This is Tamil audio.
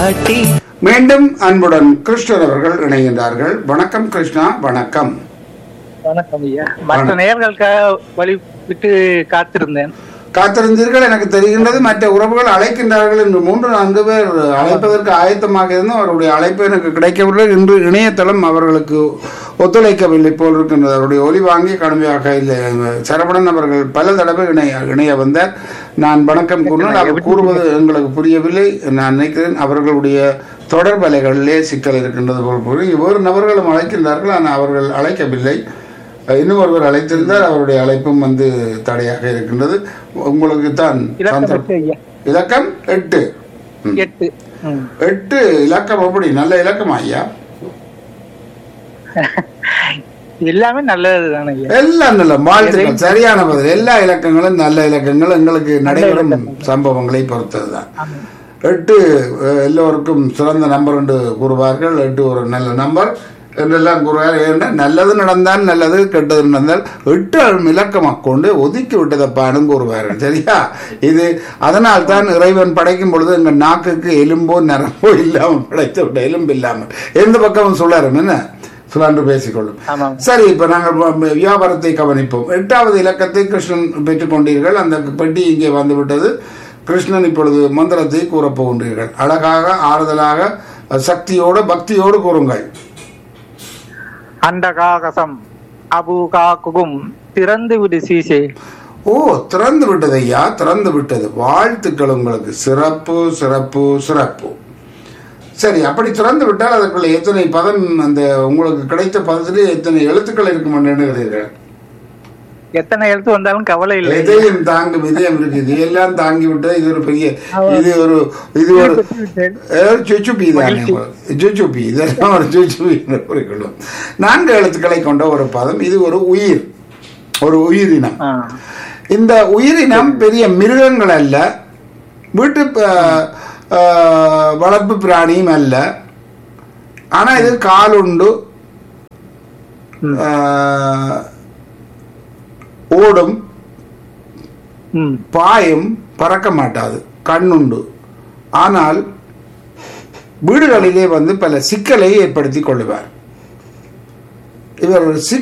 காட்டி மீண்டும் அன்புடன் கிருஷ்ணர் அவர்கள் இணைகின்றார்கள் வணக்கம் கிருஷ்ணா வணக்கம் வணக்கம் ஐயா மற்ற நேர்களுக்காக வழி விட்டு காத்திருந்தேன் காத்திருந்தீர்கள் எனக்கு தெரிகின்றது மற்ற உறவுகள் அழைக்கின்றார்கள் என்று மூன்று நான்கு பேர் அழைப்பதற்கு ஆயத்தமாக இருந்தும் அவருடைய அழைப்பு எனக்கு கிடைக்கவில்லை இன்று இணையதளம் அவர்களுக்கு ஒத்துழைக்கவில்லை போல் இருக்கின்றது அவருடைய ஒலி வாங்கி கடுமையாக இல்லை சரவணன் அவர்கள் பல தடவை இணைய இணைய வந்தார் நான் வணக்கம் கூறினால் அவர் கூறுவது எங்களுக்கு புரியவில்லை நான் நினைக்கிறேன் அவர்களுடைய தொடர்பலைகளிலே சிக்கல் இருக்கின்றது போல் கூறி வேறு நபர்களும் அழைக்கின்றார்கள் ஆனால் அவர்கள் அழைக்கவில்லை இன்னும் ஒருவர் அழைத்திருந்தார் அவருடைய அழைப்பும் வந்து தடையாக இருக்கின்றது உங்களுக்கு தான் இலக்கம் சந்தர்ப்பம். எட்டு ஐயா இலக்கம் எட்டு ம். எட்டு ம். எட்டு இலக்கம் எப்படி நல்ல இலக்கம் ஐயா எல்லாமே நல்லது தானே ஐயா எல்லாம் நல்ல வாழ்த்துக்கள் சரியான பதில் எல்லா இலக்கங்களும் நல்ல இலக்கங்கள் எங்களுக்கு நடைபெறும் சம்பவங்களை பொறுத்ததுதான் எட்டு அஹ், எல்லோருக்கும் சிறந்த நம்பர் என்று கூறுவார்கள் எட்டு ஒரு நல்ல நம்பர் என்றெல்லாம் கூறுவார்கள் ஏன்னா நல்லது நடந்தால் நல்லது கெட்டது நடந்தால் எட்டு இலக்கமாக கொண்டு ஒதுக்கி விட்டதப்பான்னு கூறுவார்கள் சரியா இது அதனால் தான் இறைவன் படைக்கும் பொழுது எங்கள் நாக்குக்கு எலும்போ நரம்போ இல்லாமல் படைத்து விட்ட எலும்பு இல்லாமல் எந்த பக்கமும் சுழரும் என்ன சுழன்று பேசிக்கொள்ளும் ஆமாம் சரி இப்ப நாங்கள் வ- வியாபாரத்தை கவனிப்போம் எட்டாவது இலக்கத்தை கிருஷ்ணன் பெற்றுக் கொண்டீர்கள் அந்த பெட்டி இங்கே வந்துவிட்டது கிருஷ்ணன் இப்பொழுது மந்திரத்தை கூறப் போகின்றீர்கள் அழகாக ஆறுதலாக சக்தியோடு பக்தியோடு கூறுங்கள் அண்டகாகசம் அபுகாக்குகும் திறந்து விடு சீசே ஓ திறந்து விட்டது ஐயா திறந்து விட்டது வாழ்த்துக்கள் உங்களுக்கு சிறப்பு சிறப்பு சிறப்பு சரி அப்படி திறந்து விட்டால் அதற்குள்ள எத்தனை பதம் அந்த உங்களுக்கு கிடைத்த பதத்திலே எத்தனை எழுத்துக்கள் இருக்கும் என்று எண்ணுகிறீர்கள் எத்தனை எழுத்து வந்தாலும் கவலை இல்லை எதையும் தாங்கும் இதயம் இருக்கு இது எல்லாம் தாங்கி விட்டது இது ஒரு பெரிய இது ஒரு இது ஒரு அஹ், சுச்சுப்பி தானே சுச்சுப்பி இதெல்லாம் ஒரு சுச்சுப்பி என்று கூறிக்கொள்ளும் நான்கு எழுத்துக்களை கொண்ட ஒரு பதம் இது ஒரு உயிர் ஒரு உயிரினம் ஆ. இந்த உயிரினம் பெரிய மிருகங்கள் அல்ல வீட்டு ப- அஹ், வளர்ப்பு பிராணியும் அல்ல ஆனா இது காலுண்டு ம். அஹ், ஓடும் ம். பாயும் பறக்க மாட்டாது கண்ணுண்டு ஆனால் வீடுகளிலே வந்து பல சிக்கலை ஏற்படுத்தி கொள்ளுவார் இவர் ஒரு சிக்